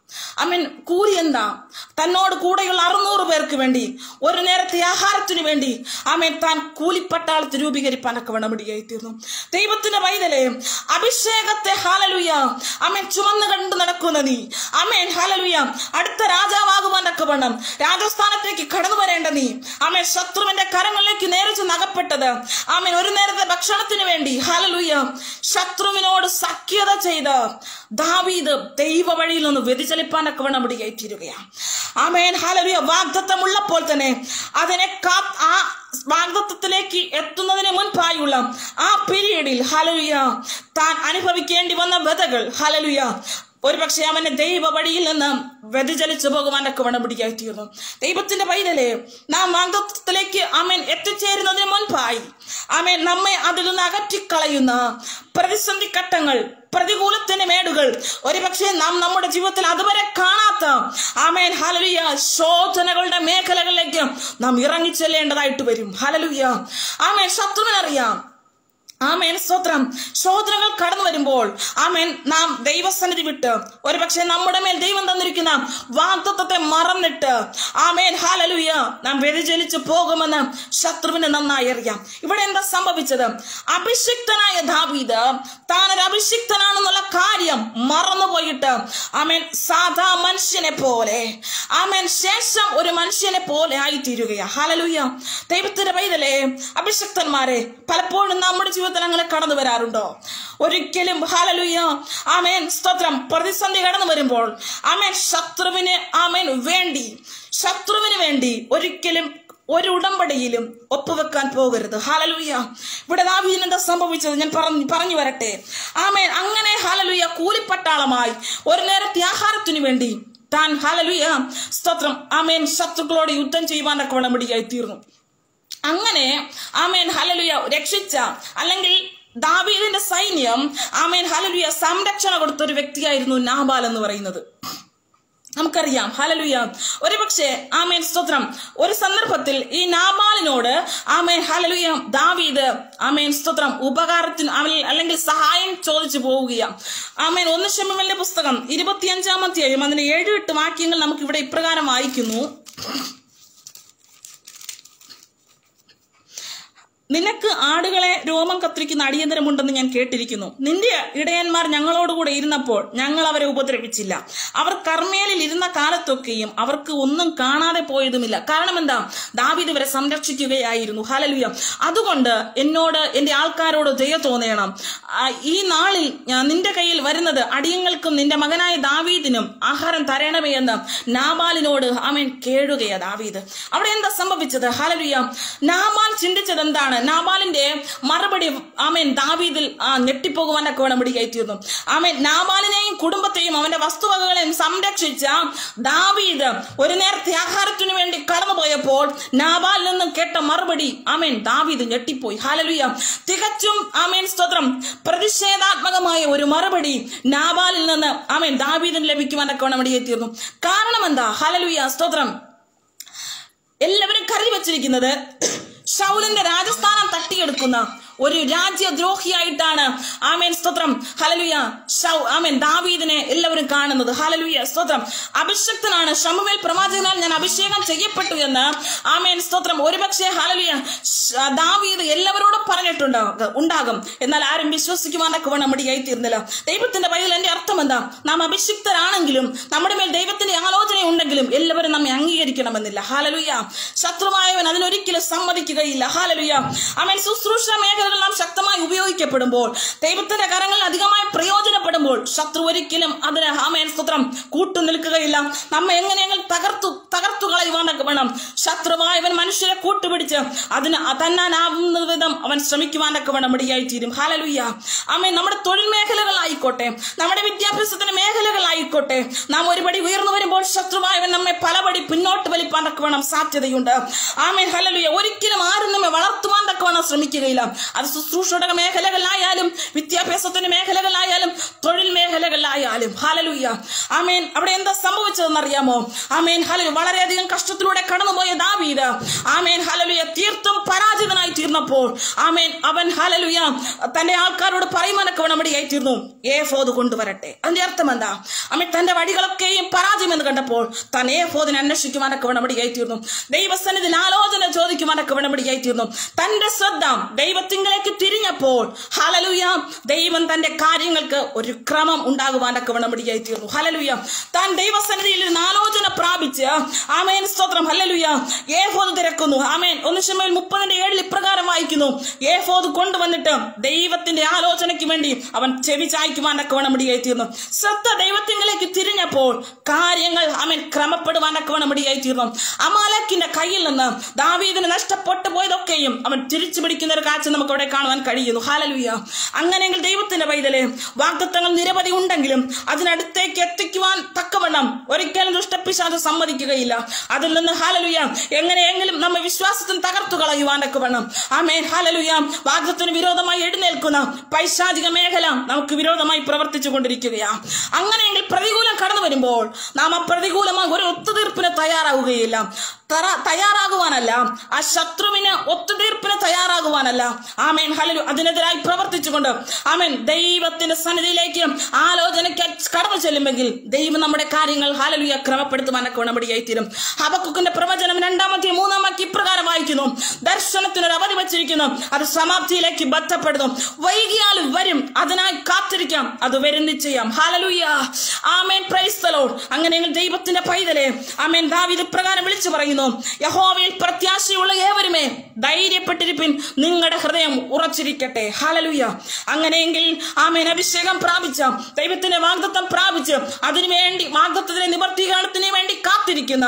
അമീൻ കൂലി എന്താ തന്നോട് കൂടെയുള്ള അറുന്നൂറ് പേർക്ക് വേണ്ടി ഒരു നേരത്തെ ആഹാരത്തിന് വേണ്ടി ആമേൻ താൻ കൂലിപ്പട്ടാളത്ത് രൂപീകരിപ്പാനൊക്കെ വേണമടിയായി തീർന്നു ദൈവത്തിന്റെ പൈതലെ അഭിഷേകത്തെ ഹാലലുയ അമേൻ ചുമന്ന് കണ്ടു നടക്കുന്ന നീ അമേൻ ഹാലലുയ അടുത്ത രാജാവാകുവാനൊക്കെ വേണം രാജസ്ഥാനത്തേക്ക് കടന്നു വരേണ്ട നീ ആമേൻ ശത്രുവിന്റെ കരങ്ങളിലേക്ക് നേരിച്ച് നകപ്പെട്ടത് ആമേൻ ഒരു നേരത്തെ ഭക്ഷണത്തിന് വേണ്ടി ഹാലലുയ ശത്രുവിനോട് സഖ്യത ചെയ്ത് ദാവീദ് ദൈവ വഴിയിൽ നിന്ന് വ്യതിചലിപ്പാനൊക്കെ വേണം അവിടെ കയറ്റിയിരിക്കുകയാണ് ആമേൻ ഹാലലുയ വാഗ്ദത്തം ഉള്ളപ്പോൾ തന്നെ അതിനെ കാ ആ വാഗ്ദത്വത്തിലേക്ക് എത്തുന്നതിന് മുൻപായുള്ള ആ പീരീഡിൽ ഹലലുയ താൻ അനുഭവിക്കേണ്ടി വന്ന വ്യതകൾ ഹലലുയ ഒരുപക്ഷെ അവന്റെ ദൈവ വഴിയിൽ നിന്ന് വ്യതിചലിച്ചു പോകുവാനൊക്കെ വടപിടിക്കായി തീർന്നു ദൈവത്തിന്റെ പൈതലെ നാം വാഗ്ദത്വത്തിലേക്ക് അമേൻ എത്തിച്ചേരുന്നതിന് മുൻപായി അമേൻ നമ്മെ അതിൽ നിന്ന് അകറ്റിക്കളയുന്ന പ്രതിസന്ധി ഘട്ടങ്ങൾ പ്രതികൂലത്തിന്റെ മേടുകൾ ഒരുപക്ഷെ നാം നമ്മുടെ ജീവിതത്തിൽ അതുവരെ കാണാത്ത ആമേൻ ഹലലുയ ശോധനകളുടെ മേഖലകളിലേക്ക് നാം ഇറങ്ങിച്ചെല്ലേണ്ടതായിട്ട് വരും ഹലലുയ ആമേൻ ശത്രുവിനറിയാം ആമേൻ സ്തോത്രം ശോധനകൾ കടന്നു വരുമ്പോൾ ആമേൻ നാം ദൈവസന്നിധി വിട്ട് ഒരുപക്ഷെ നമ്മുടെ മേൽ ദൈവം തന്നിരിക്കുന്ന വാഗ്ദത്വത്തെ മറന്നിട്ട് ആമേൻ ഹാലലുയ നാം വ്യതിചലിച്ചു പോകുമെന്ന് ശത്രുവിന് നന്നായി അറിയാം ഇവിടെ എന്താ സംഭവിച്ചത് അഭിഷിക്തനായ ദാവീദ് താൻ ഒരു അഭിഷിക്തനാണെന്നുള്ള കാര്യം മറന്നുപോയിട്ട് ആമേൻ സാധാ മനുഷ്യനെ പോലെ ആമേൻ ശേഷം ഒരു മനുഷ്യനെ പോലെ ആയിത്തീരുകയാ ഹാലലുയ ദൈവത്തിന്റെ പൈതലേ അഭിഷിക്തന്മാരെ പലപ്പോഴും നമ്മുടെ ജീവിതത്തിൽ അങ്ങനെ കടന്നു വരാറുണ്ടോ ഒരിക്കലും ഹാലലുയ ആമേൻ സ്തോത്രം പ്രതിസന്ധി കടന്നു വരുമ്പോൾ ആമേൻ ശത്രുവിന് ആമേൻ വേണ്ടി ശത്രുവിന് വേണ്ടി ഒരിക്കലും ഒരു ഉടമ്പടിയിലും ഒപ്പുവെക്കാൻ പോകരുത് ഹാലലുയ ഇവിടെ ദാവീദിന് എന്താ സംഭവിച്ചത് ഞാൻ പറഞ്ഞു പറഞ്ഞു വരട്ടെ ആമേൻ അങ്ങനെ ഹാലലുയ കൂലിപ്പട്ടാളമായി ഒരു നേരത്തെ ആഹാരത്തിനു വേണ്ടി താൻ ഹാലലുയ സ്തോത്രം ആമേൻ ശത്രുക്കളോട് യുദ്ധം ചെയ്യുവാനൊക്കെ ഉടമ്പടിയായി തീർന്നു അങ്ങനെ ആമേൻ ഹലലുയ രക്ഷിച്ച അല്ലെങ്കിൽ ദാവീദിന്റെ സൈന്യം ആമേൻ ഹലലുയ സംരക്ഷണ കൊടുത്ത ഒരു വ്യക്തിയായിരുന്നു നാബാൽ എന്ന് പറയുന്നത് നമുക്കറിയാം ഹലലുയ ഒരുപക്ഷെ ആമേൻ സ്തോത്രം ഒരു സന്ദർഭത്തിൽ ഈ നാബാലിനോട് ആമേൻ ഹലലുയ ദാവീദ് ആമേൻ സ്തോത്രം ഉപകാരത്തിന് അവൻ- അല്ലെങ്കിൽ സഹായം ചോദിച്ചു പോവുകയാണ് ആമേൻ ഒന്ന് ഷെമിമലിന്റെ പുസ്തകം ഇരുപത്തിയഞ്ചാം അധ്യായം അതിന്റെ ഏഴ് എട്ട് വാക്യങ്ങൾ നമുക്ക് ഇവിടെ ഇപ്രകാരം വായിക്കുന്നു നിനക്ക് ആടുകളെ രോമം കത്തിരിക്കുന്ന അടിയന്തരമുണ്ടെന്ന് ഞാൻ കേട്ടിരിക്കുന്നു നിന്റെ ഇടയന്മാർ ഞങ്ങളോടുകൂടെ ഇരുന്നപ്പോൾ ഞങ്ങൾ അവരെ ഉപദ്രവിച്ചില്ല അവർ കർമ്മേലിൽ ഇരുന്ന കാലത്തൊക്കെയും അവർക്ക് ഒന്നും കാണാതെ പോയതുമില്ല കാരണം എന്താ ദാവീദ് ഇവരെ സംരക്ഷിക്കുകയായിരുന്നു ഹലലുയ അതുകൊണ്ട് എന്നോട് എന്റെ ആൾക്കാരോട് ദയ തോന്നണം ആ, ഈ നാളിൽ ഞാൻ നിന്റെ കയ്യിൽ വരുന്നത് അടിയങ്ങൾക്കും നിന്റെ മകനായ ദാവീദിനും ആഹാരം തരണമേ എന്ന് നാബാലിനോട് അവൻ കേഴുകയാ ദാവീദ് അവിടെ എന്താ സംഭവിച്ചത് ഹലലുയ നാബാൽ ചിന്തിച്ചത് എന്താണ് നാബാലിന്റെ മറുപടി ആമേൻ ദാവീദിൽ ആ, ഞെട്ടിപ്പോകുവാനൊക്കെ ഉടമ്പടി കയറ്റിയിരുന്നു ആമേൻ നാബാലിനെയും കുടുംബത്തെയും അവന്റെ വസ്തുവകകളെയും സംരക്ഷിച്ച ദാവീദ് ഒരു നേരത്തെ ആഹാരത്തിനു വേണ്ടി കടന്നുപോയപ്പോൾ നാബാലിൽ നിന്നും കേട്ട മറുപടി ആമേൻ ദാവീദ് ഞെട്ടിപ്പോയി ഹാലലുയ തികച്ചും ആമേൻ സ്തോത്രം പ്രതിഷേധാത്മകമായ ഒരു മറുപടി നാബാലിൽ നിന്ന് ആമേൻ ദാവീദിന് ലഭിക്കുവാനൊക്കെ ഉടമ്പടി കയറ്റിയിരുന്നു കാരണം എന്താ ഹലലുയ സ്തോത്രം എല്ലാവരും കരുതി വച്ചിരിക്കുന്നത് ഷൗലിന്റെ രാജസ്ഥാനം തട്ടിയെടുക്കുന്ന ഒരു രാജ്യദ്രോഹിയായിട്ടാണ് ആമേൻ സ്തോത്രം ഹലലുയ ഷൗ ആമേൻ ദാവീദിനെ എല്ലാവരും കാണുന്നത് ഹലലുയ സ്തോത്രം അഭിഷക്തനാണ് ഷമുവേൽ പ്രവാചകനാൽ ഞാൻ അഭിഷേകം ചെയ്യപ്പെട്ടു എന്ന് ആമേൻ സ്തോത്രം ഒരുപക്ഷെ ഹലലുയ ഷ- ദാവീദ് എല്ലാവരോടും പറഞ്ഞിട്ടുണ്ടാകും ഉണ്ടാകും എന്നാൽ ആരും വിശ്വസിക്കുവാനൊക്കെ വേണം മടിയായി തീർന്നില്ല ദൈവത്തിന്റെ വഴിയിൽ എന്റെ അർത്ഥം എന്താ നാം അഭിഷിക്തരാണെങ്കിലും നമ്മുടെ മേൽ ദൈവത്തിന്റെ ആലോചന ഉണ്ടെങ്കിലും എല്ലാവരും നമ്മെ അംഗീകരിക്കണമെന്നില്ല ഹാലലുയ ശത്രുവായവൻ അതിനൊരിക്കലും സമ്മതിക്കുകയില്ല ഹാലലുയ അവൻ ശുശ്രൂഷ മേഖലകൾ നാം ശക്തമായി ഉപയോഗിക്കപ്പെടുമ്പോൾ ദൈവത്തിന്റെ കരങ്ങളിൽ അധികമായി പ്രയോജനപ്പെടുമ്പോൾ ശത്രു ഒരിക്കലും അതിന് ആമേൻ സ്തോത്രം കൂട്ടു നിൽക്കുകയില്ല നമ്മെ എങ്ങനെയെങ്കിലും തകർത്തു തകർത്തു കളയുവാനൊക്കെ വേണം ശത്രുവായവൻ മനുഷ്യരെ കൂട്ടുപിടിച്ച് അതിന് തന്നാനാവുന്ന വിധം അവൻ ശ്രമിക്കുവാനൊക്കെ വേണം മടിയായി തീരും ഹാലലുയ്യ ആമേ നമ്മുടെ തൊഴിൽ മേഖലകളായിക്കോട്ടെ നമ്മുടെ വിദ്യാഭ്യാസത്തിന്റെ മേഖലകളായിക്കോട്ടെ നാം ഒരുപടി ഉയർന്നു വരുമ്പോൾ ശത്രുവായവൻ നമ്മെ പലപടി പിന്നോട്ട് വലിപ്പാനൊക്കെ വേണം സാധ്യതയുണ്ട് ആമേ ഹലലുയ ഒരിക്കലും ആരും നമ്മെ വളർത്തുവാൻ തക്കവണ്ണം കാണാൻ ശ്രമിക്കുകയില്ല അത് ശുശ്രൂഷയുടെ മേഖലകളിലായാലും വിദ്യാഭ്യാസത്തിന്റെ മേഖലകളിലായാലും തൊഴിൽ മേഖലകളിലായാലും ഹാലലുയ്യ ആമേൻ അവിടെ എന്താ സംഭവിച്ചതെന്ന് അറിയാമോ ആമേൻ ഹലു വളരെയധികം കഷ്ടത്തിലൂടെ കടന്നുപോയ ദാവീദ് ആമേൻ ഹലലുയ തീർത്തും പരാജിതനായി തീർന്നപ്പോൾ ആമേൻ അവൻ ഹലലുയ തന്റെ ആൾക്കാരോട് പറയുവാനൊക്കെ നടപടിയായി തീർന്നു ഏ ഫോത് കൊണ്ടുവരട്ടെ അതിന്റെ അർത്ഥം എന്താ ആമേൻ തന്റെ വഴികളൊക്കെയും പരാജയമെന്ന് കണ്ടപ്പോൾ താൻ ഏ ഫോദിനെ അന്വേഷിക്കുവാനൊക്കെ നടപടിയായി തീർന്നു ദൈവസന്നിധിയിൽ ആലോചന ചോദിക്കുവാനൊക്കെ നടപടിയായി തീർന്നു തന്റെ ശ്രദ്ധ ദൈവത്തിങ്കിലേക്ക് തിരിഞ്ഞപ്പോൾ ഹലലുയ ദൈവം തന്റെ കാര്യങ്ങൾക്ക് ഒരു ക്രമം ഉണ്ടാകുവാനൊക്കെ നടപടിയായി തീർന്നു ഹലലുയ താൻ ദൈവസന്നിധിയിൽ ഇരുന്ന് ആലോചന പ്രാപിച്ച് ആമേൻ സ്തോത്രം ഹലലുയ ഏ ഫോത് തിരക്കുന്നു ആമേൻ ഒന്ന് ശമയിൽ മുപ്പതിന്റെ ഏഴിൽ ഇപ്രകാരം വായിക്കുന്നു ഏ ഫോത് കൊണ്ടുവന്നിട്ട് ദൈവത്തിന്റെ ആലോചനയ്ക്ക് വേണ്ടി അവൻ ചെവി ചായ്ക്കുവാനൊക്കെ നടപടിയായി തീർന്നു ശ്രദ്ധ ദൈവത്തിങ്കിലേക്ക് തിരിഞ്ഞപ്പോൾ കാര്യങ്ങൾ അവൻ ക്രമപ്പെടുവാനൊക്കെ നടപടിയായി തീർന്നു അമാലക്കിന്റെ കയ്യിൽ നിന്ന് ദാവീദിന് നഷ്ടപ്പെട്ടു പോയതൊക്കെയും അവൻ തിരിച്ചു പിടിക്കുന്ന ഒരു കാഴ്ച നമുക്ക് അവിടെ കാണുവാൻ കഴിയുന്നു ഹാലലുയ അങ്ങനെയെങ്കിൽ ദൈവത്തിന്റെ പൈതലെ വാഗ്ദത്തങ്ങൾ നിരവധി ഉണ്ടെങ്കിലും അതിനടുത്തേക്ക് എത്തിക്കുവാൻ തക്കവണ്ണം ഒരിക്കലും ദുഷ്ടപ്പിശാച് സമ്മതിക്കുകയില്ല അതിൽ നിന്ന് ഹാലലുയ എങ്ങനെയെങ്കിലും നമ്മെ വിശ്വാസത്തിന് തകർത്തു കളയുവാനൊക്കെ വേണം ആമേൻ ഹാലലുയ വാഗ്ദത്തിന് വിരോധമായി എഴുന്നേൽക്കുന്ന പൈശാചിക മേഖല നമുക്ക് വിരോധമായി പ്രവർത്തിച്ചു കൊണ്ടിരിക്കുകയാ അങ്ങനെയെങ്കിൽ പ്രതികൂലം കടന്നു വരുമ്പോൾ നാം ആ പ്രതികൂലമായി ഒരു ഒത്തുതീർപ്പിന് തയ്യാറാവുകയില്ല തറ തയ്യാറാകുവാനല്ല ആ ശത്രുവിന് ഒത്തുതീർപ്പിന് തയ്യാറാകുവാനല്ല ആമേൻ ഹലലു അതിനെതിരായി പ്രവർത്തിച്ചുകൊണ്ട് ആമേൻ ദൈവത്തിന്റെ സന്നിധിയിലേക്ക് ആലോചനയ്ക്ക് കടന്നു ചെല്ലുമെങ്കിൽ ദൈവം നമ്മുടെ കാര്യങ്ങൾ ഹലലുയ ക്രമപ്പെടുത്തുവാനൊക്കെ നടപടിയായി തീരും ഹബക്കുക്കിന്റെ പ്രവചനം രണ്ടാമത്തെ മൂന്നാമത്തെ ഇപ്രകാരം വായിക്കുന്നു ദർശനത്തിനൊരു അവധി വച്ചിരിക്കുന്നു അത് സമാപ്തിയിലേക്ക് ബന്ധപ്പെടുന്നു വൈകിയാൽ വരും അതിനായി കാത്തിരിക്കാം അത് വരും നിശ്ചയം ഹാലലുയ ആമേൻ പ്രൈസ്തലോൺ അങ്ങനെയെങ്കിൽ ദൈവത്തിന്റെ പൈതലെ ആമേൻ ദാവീദ് പ്രകാരം വിളിച്ചു പറയുന്നു യഹോവയിൽ പ്രത്യാശയുള്ള ഏവരുമേ ധൈര്യപ്പെട്ടിരിപ്പിൻ നിങ്ങളുടെ ഹൃദയം ഉറച്ചിരിക്കട്ടെ ഹാലലുയ അങ്ങനെയെങ്കിൽ ആമേൻ അഭിഷേകം പ്രാപിച്ച ദൈവത്തിന്റെ വാഗ്ദത്തം പ്രാപിച്ച് അതിനുവേണ്ടി വാഗ്ദത്തത്തിന്റെ നിവർത്തീകരണത്തിന് വേണ്ടി കാത്തിരിക്കുന്ന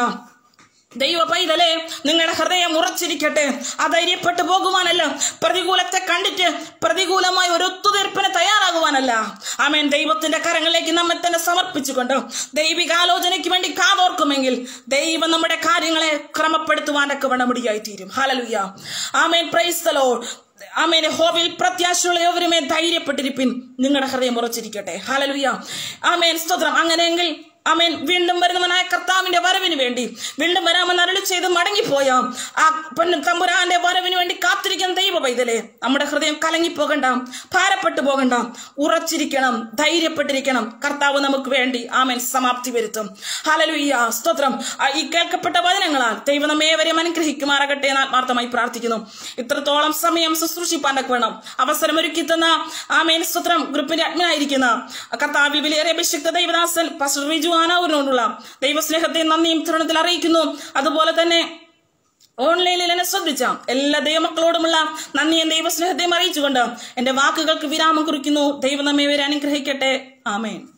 ദൈവ പൈതലെ നിങ്ങളുടെ ഹൃദയം ഉറച്ചിരിക്കട്ടെ അധൈര്യപ്പെട്ടു പോകുവാനല്ല പ്രതികൂലത്തെ കണ്ടിട്ട് പ്രതികൂലമായി ഒരു ഒത്തുതീർപ്പിന് തയ്യാറാകുവാനല്ല ആമേൻ ദൈവത്തിന്റെ കരങ്ങളിലേക്ക് നമ്മെ തന്നെ സമർപ്പിച്ചുകൊണ്ട് ദൈവികാലോചനയ്ക്ക് വേണ്ടി കാതോർക്കുമെങ്കിൽ ദൈവം നമ്മുടെ കാര്യങ്ങളെ ക്രമപ്പെടുത്തുവാനൊക്കെ വണ്ണമുടിയായി തീരും ഹാലലുയ്യ ആമേൻ പ്രൈസ്തലോ ആമേനെ ഹോവിൽ പ്രത്യാശയുള്ള എവരുമേ ധൈര്യപ്പെട്ടിരിപ്പിൻ നിങ്ങളുടെ ഹൃദയം ഉറച്ചിരിക്കട്ടെ ഹാലലുയ്യ ആമേൻ സ്തോത്രം അങ്ങനെയെങ്കിൽ അമേൻ വീണ്ടും വരുന്നവനായ കർത്താവിന്റെ വരവിന് വേണ്ടി വീണ്ടും വരാമെന്ന് അരളി ചെയ്ത് മടങ്ങിപ്പോയ ആ പൊന്നു തമ്പുരാന്റെ വരവിന് വേണ്ടി കാത്തിരിക്കുന്ന ദൈവ പൈതലെ നമ്മുടെ ഹൃദയം കലങ്ങിപ്പോകണ്ട ഭാരപ്പെട്ടു പോകണ്ട ഉറച്ചിരിക്കണം ധൈര്യപ്പെട്ടിരിക്കണം കർത്താവ് നമുക്ക് വേണ്ടി ആമേൻ സമാപ്തി വരുത്തും ഹലലുയ്യ സ്തോത്രം ആ ഈ കേൾക്കപ്പെട്ട വചനങ്ങളാൽ ദൈവം നമ്മേവരെയും അനുഗ്രഹിക്കുമാറാകട്ടെ എന്ന് ആത്മാർത്ഥമായി പ്രാർത്ഥിക്കുന്നു ഇത്രത്തോളം സമയം ശുശ്രൂഷിപ്പാനൊക്കെ വേണം അവസരമൊരുക്കി തന്ന ആമേൻ സ്തോത്രം ഗ്രൂപ്പിന്റെ അഡ്മിനായിരിക്കുന്ന കർത്താവിൽ വിലയേറെ അഭിഷിക്ത ദൈവദാസൻ പസ്റ്റർ റിജു ആനാവൂരിനോടുള്ള ദൈവസ്നേഹത്തെ നന്ദിയും തരുണത്തിൽ അറിയിക്കുന്നു അതുപോലെ തന്നെ ഓൺലൈനിൽ എന്നെ ശ്രദ്ധിച്ച എല്ലാ ദൈവമക്കളോടുമുള്ള നന്ദിയും ദൈവസ്നേഹത്തെയും അറിയിച്ചുകൊണ്ട് എന്റെ വാക്കുകൾക്ക് വിരാമം കുറിക്കുന്നു ദൈവം നമ്മെ വരെ അനുഗ്രഹിക്കട്ടെ ആമേൻ